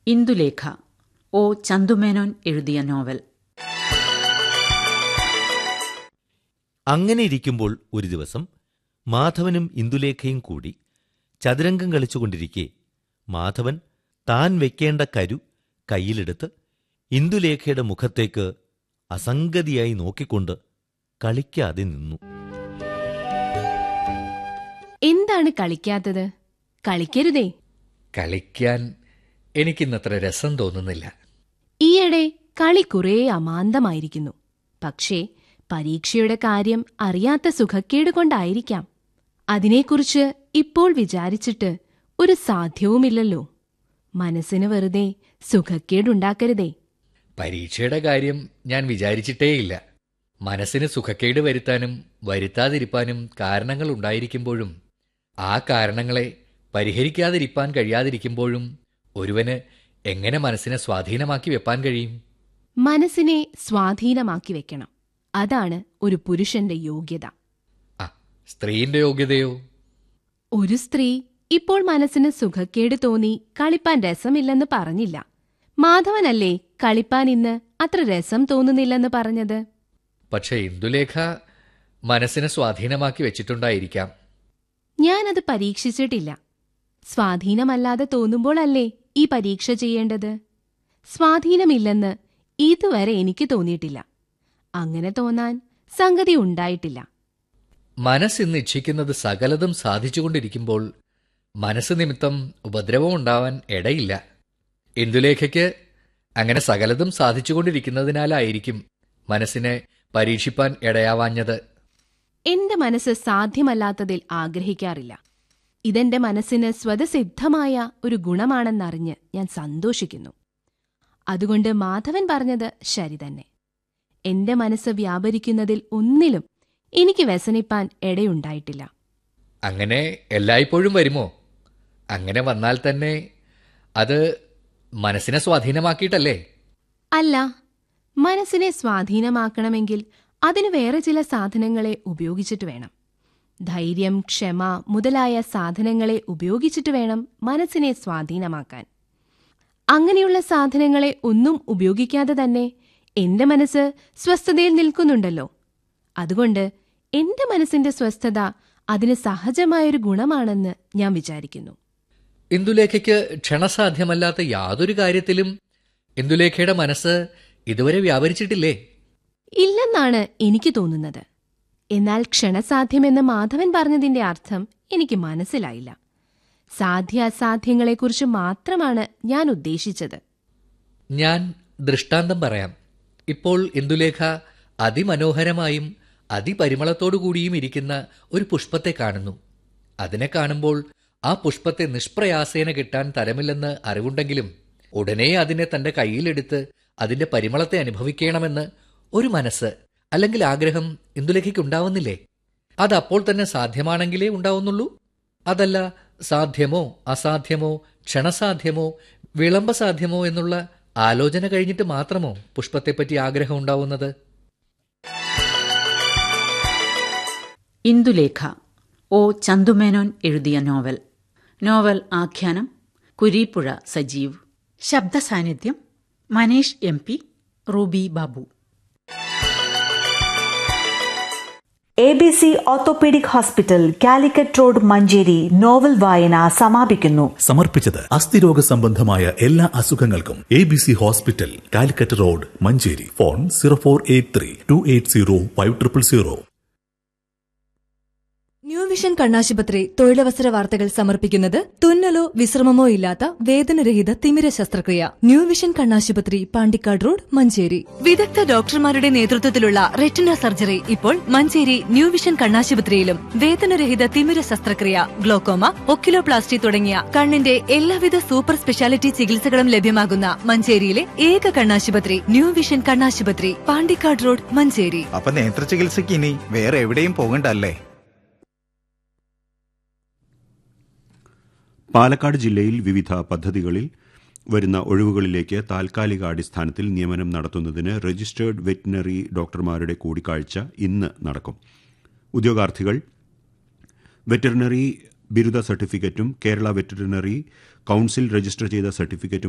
Indulekha O Chandu Menon എഴുതിയ novel അങ്ങനെ ഇരിക്കുമ്പോൾ ഒരു ദിവസം മാധവനും ഇന്ദുലേഖയും കൂടി ചതുരംഗം കളിച്ചുകൊണ്ടിരിക്കെ മാധവൻ താൻ വെക്കേണ്ട കരു കയ്യിലെടുത്ത് ഇന്ദുലേഖയുടെ മുഖത്തേക്ക് അസംഗതിയായി നോക്കിക്കൊണ്ട് കളിക്കാതെ നിന്നു എന്താണ് കളിക്കാത്തത് കളിക്കരുതേ കളിക്കാൻ എനിക്കിന്നത്ര രസം തോന്നുന്നില്ല ഈയിടെ കളി കുറേ അമാന്തമായിരിക്കുന്നു പക്ഷേ പരീക്ഷയുടെ കാര്യം അറിയാത്ത സുഖക്കേട് കൊണ്ടായിരിക്കാം അതിനെക്കുറിച്ച് ഇപ്പോൾ വിചാരിച്ചിട്ട് ഒരു സാധ്യവുമില്ലല്ലോ മനസ്സിന് വെറുതെ സുഖക്കേടുണ്ടാക്കരുതേ പരീക്ഷയുടെ കാര്യം ഞാൻ വിചാരിച്ചിട്ടേയില്ല മനസ്സിന് സുഖക്കേട് വരുത്താനും വരുത്താതിരിപ്പാനും കാരണങ്ങൾ ഉണ്ടായിരിക്കുമ്പോഴും ആ കാരണങ്ങളെ പരിഹരിക്കാതിരിപ്പാൻ കഴിയാതിരിക്കുമ്പോഴും ഒരുവന് എങ്ങനെ മനസ്സിനെ സ്വാധീനമാക്കി വെപ്പാൻ കഴിയും മനസ്സിനെ സ്വാധീനമാക്കി വെക്കണം അതാണ് ഒരു പുരുഷന്റെ യോഗ്യത ആ സ്ത്രീന്റെ യോഗ്യതയോ ഒരു സ്ത്രീ ഇപ്പോൾ മനസ്സിന് സുഖക്കേട് തോന്നി കളിപ്പാൻ രസമില്ലെന്ന് പറഞ്ഞില്ല മാധവനല്ലേ കളിപ്പാൻ ഇന്ന് അത്ര രസം തോന്നുന്നില്ലെന്ന് പറഞ്ഞത് പക്ഷെ ഇന്ദുലേഖ മനസ്സിനെ സ്വാധീനമാക്കി വെച്ചിട്ടുണ്ടായിരിക്കാം ഞാനത് പരീക്ഷിച്ചിട്ടില്ല സ്വാധീനമല്ലാതെ തോന്നുമ്പോഴല്ലേ ഈ പരീക്ഷ ചെയ്യേണ്ടത് സ്വാധീനമില്ലെന്ന് ഇതുവരെ എനിക്ക് തോന്നിയിട്ടില്ല അങ്ങനെ തോന്നാൻ സംഗതി ഉണ്ടായിട്ടില്ല മനസ്സിന്ന് ഇച്ഛിക്കുന്നത് സകലതും സാധിച്ചുകൊണ്ടിരിക്കുമ്പോൾ മനസ്സ് നിമിത്തം ഉപദ്രവം ഉണ്ടാവാൻ ഇടയില്ല ഇന്ദുലേഖയ്ക്ക് അങ്ങനെ സകലതും സാധിച്ചുകൊണ്ടിരിക്കുന്നതിനാലായിരിക്കും മനസ്സിനെ പരീക്ഷിപ്പാൻ ഇടയാവാഞ്ഞത് എന്റെ മനസ്സ് സാധ്യമല്ലാത്തതിൽ ആഗ്രഹിക്കാറില്ല ഇതെന്റെ മനസ്സിന് സ്വതസിദ്ധമായ ഒരു ഗുണമാണെന്നറിഞ്ഞ് ഞാൻ സന്തോഷിക്കുന്നു അതുകൊണ്ട് മാധവൻ പറഞ്ഞത് ശരി തന്നെ എന്റെ മനസ്സ് വ്യാപരിക്കുന്നതിൽ ഒന്നിലും എനിക്ക് വ്യസനിപ്പാൻ ഇടയുണ്ടായിട്ടില്ല അങ്ങനെ എല്ലായ്പ്പോഴും വരുമോ അങ്ങനെ വന്നാൽ തന്നെ അത് മനസ്സിനെ സ്വാധീനമാക്കിയിട്ടല്ലേ അല്ല മനസ്സിനെ സ്വാധീനമാക്കണമെങ്കിൽ അതിന് വേറെ ചില സാധനങ്ങളെ ഉപയോഗിച്ചിട്ട് വേണം ധൈര്യം ക്ഷമ മുതലായ സാധനങ്ങളെ ഉപയോഗിച്ചിട്ട് വേണം മനസ്സിനെ സ്വാധീനമാക്കാൻ അങ്ങനെയുള്ള സാധനങ്ങളെ ഒന്നും ഉപയോഗിക്കാതെ തന്നെ എന്റെ മനസ്സ് സ്വസ്ഥതയിൽ നിൽക്കുന്നുണ്ടല്ലോ അതുകൊണ്ട് എന്റെ മനസ്സിന്റെ സ്വസ്ഥത അതിന് സഹജമായൊരു ഗുണമാണെന്ന് ഞാൻ വിചാരിക്കുന്നു ഇന്ദുലേഖയ്ക്ക് ക്ഷണസാധ്യമല്ലാത്ത യാതൊരു കാര്യത്തിലും ഇന്ദുലേഖയുടെ മനസ്സ് ഇതുവരെ വ്യാപരിച്ചിട്ടില്ലേ ഇല്ലെന്നാണ് എനിക്ക് തോന്നുന്നത് എന്നാൽ ക്ഷണസാധ്യമെന്ന് മാധവൻ പറഞ്ഞതിന്റെ അർത്ഥം എനിക്ക് മനസ്സിലായില്ല സാധ്യാസാധ്യങ്ങളെക്കുറിച്ച് മാത്രമാണ് ഞാൻ ഉദ്ദേശിച്ചത് ഞാൻ ദൃഷ്ടാന്തം പറയാം ഇപ്പോൾ ഇന്ദുലേഖ അതിമനോഹരമായും അതിപരിമളത്തോടുകൂടിയും ഇരിക്കുന്ന ഒരു പുഷ്പത്തെ കാണുന്നു അതിനെ കാണുമ്പോൾ ആ പുഷ്പത്തെ നിഷ്പ്രയാസേന കിട്ടാൻ തരമില്ലെന്ന് അറിവുണ്ടെങ്കിലും ഉടനെ അതിനെ തന്റെ കയ്യിലെടുത്ത് അതിന്റെ പരിമളത്തെ അനുഭവിക്കണമെന്ന് ഒരു മനസ്സ് അല്ലെങ്കിൽ ആഗ്രഹം ഇന്ദുലേഖയ്ക്ക് ഉണ്ടാവുന്നില്ലേ അത് അപ്പോൾ തന്നെ സാധ്യമാണെങ്കിലേ ഉണ്ടാവുന്നുള്ളൂ അതല്ല സാധ്യമോ അസാധ്യമോ ക്ഷണസാധ്യമോ വിളംബസാധ്യമോ എന്നുള്ള ആലോചന കഴിഞ്ഞിട്ട് മാത്രമോ പുഷ്പത്തെപ്പറ്റി ആഗ്രഹം ഉണ്ടാവുന്നത് ഇന്ദുലേഖ ഒ ചന്തുമേനോൻ എഴുതിയ നോവൽ നോവൽ ആഖ്യാനം കുരീപ്പുഴ സജീവ് ശബ്ദ സാന്നിധ്യം Maneesh M P Ruby Babu A B C orthopaedic hospital Calicut road Manjeri novel വായന സമാപിക്കുന്നു സമർപ്പിച്ചത് അസ്ഥിരോഗ സംബന്ധമായ എല്ലാ അസുഖങ്ങൾക്കും A B C hospital Calicut road Manjeri phone zero four eight three two eight zero five triple zero new vision കണ്ണാശുപത്രി തൊഴിലവസര വാർത്തകൾ സമർപ്പിക്കുന്നത് തുന്നലോ വിശ്രമമോ ഇല്ലാത്ത വേദനരഹിത തിമിര ശസ്ത്രക്രിയ ന്യൂ വിഷൻ കണ്ണാശുപത്രി പാണ്ടിക്കാട് റോഡ് മഞ്ചേരി വിദഗ്ധ ഡോക്ടർമാരുടെ നേതൃത്വത്തിലുള്ള റെറ്റിന സർജറി ഇപ്പോൾ മഞ്ചേരി ന്യൂ വിഷൻ കണ്ണാശുപത്രിയിലും വേദനരഹിത തിമിര ശസ്ത്രക്രിയ ഗ്ലോക്കോമ ഒക്കിലോപ്ലാസ്റ്റി തുടങ്ങിയ കണ്ണിന്റെ എല്ലാവിധ സൂപ്പർ സ്പെഷ്യാലിറ്റി ചികിത്സകളും ലഭ്യമാകുന്ന മഞ്ചേരിയിലെ ഏക കണ്ണാശുപത്രി ന്യൂ വിഷൻ കണ്ണാശുപത്രി പാണ്ടിക്കാട് റോഡ് മഞ്ചേരി അപ്പൊ നേത്ര ചികിത്സയ്ക്ക് ഇനി വേറെ എവിടെയും പോകണ്ടല്ലേ പാലക്കാട് ജില്ലയിൽ വിവിധ പദ്ധതികളിൽ വരുന്ന ഒഴിവുകളിലേക്ക് താൽക്കാലിക അടിസ്ഥാനത്തിൽ നിയമനം നടത്തുന്നതിന് രജിസ്റ്റേർഡ് വെറ്റിനറി ഡോക്ടർമാരുടെ കൂടിക്കാഴ്ച ഇന്ന് നടക്കും ഉദ്യോഗാർത്ഥികൾ വെറ്ററിനറി ബിരുദ സർട്ടിഫിക്കറ്റും കേരള വെറ്ററിനറി കൌൺസിൽ രജിസ്റ്റർ ചെയ്ത സർട്ടിഫിക്കറ്റും